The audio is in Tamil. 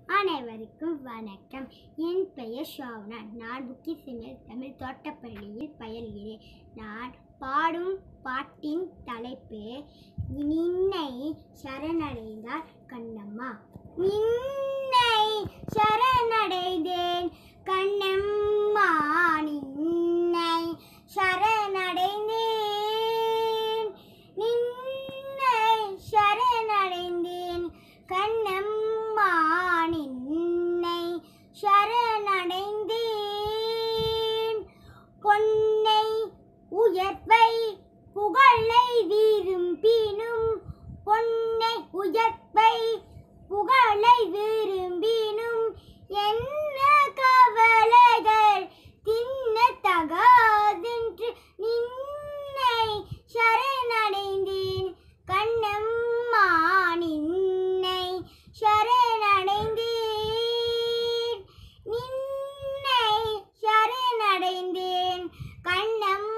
அனைவருக்கும் வணக்கம் என் பெயர் ஷாவ்னா நான் புக்கி சிமில் தமிழ் தோட்டப்பள்ளியில் பயில்கிறேன் நான் பாடும் பாட்டின் தலைப்பு நின்னை சரணடைந்தார் கண்ணம்மா நின்னை சரணடைந்தேன் கண்ணம்மா நின்னை சரணடைந்தேன் நின்னை சரணடைந்தேன் கண்ணம்மா நின்னை சரணடைந்தேன் பொன்னை உயர்வை புகழை விரும்பினும் பொன்னை உயர்வை புகழை விரும்பினும் என்ன கவலைகள் தின்ன தகாதென்று நின்னை சரணடைந்தேன் கண்ணம்மா நின்னை சரணடைந்தேன் நின்னை சரணடைந்தேன் கண்ணம்மா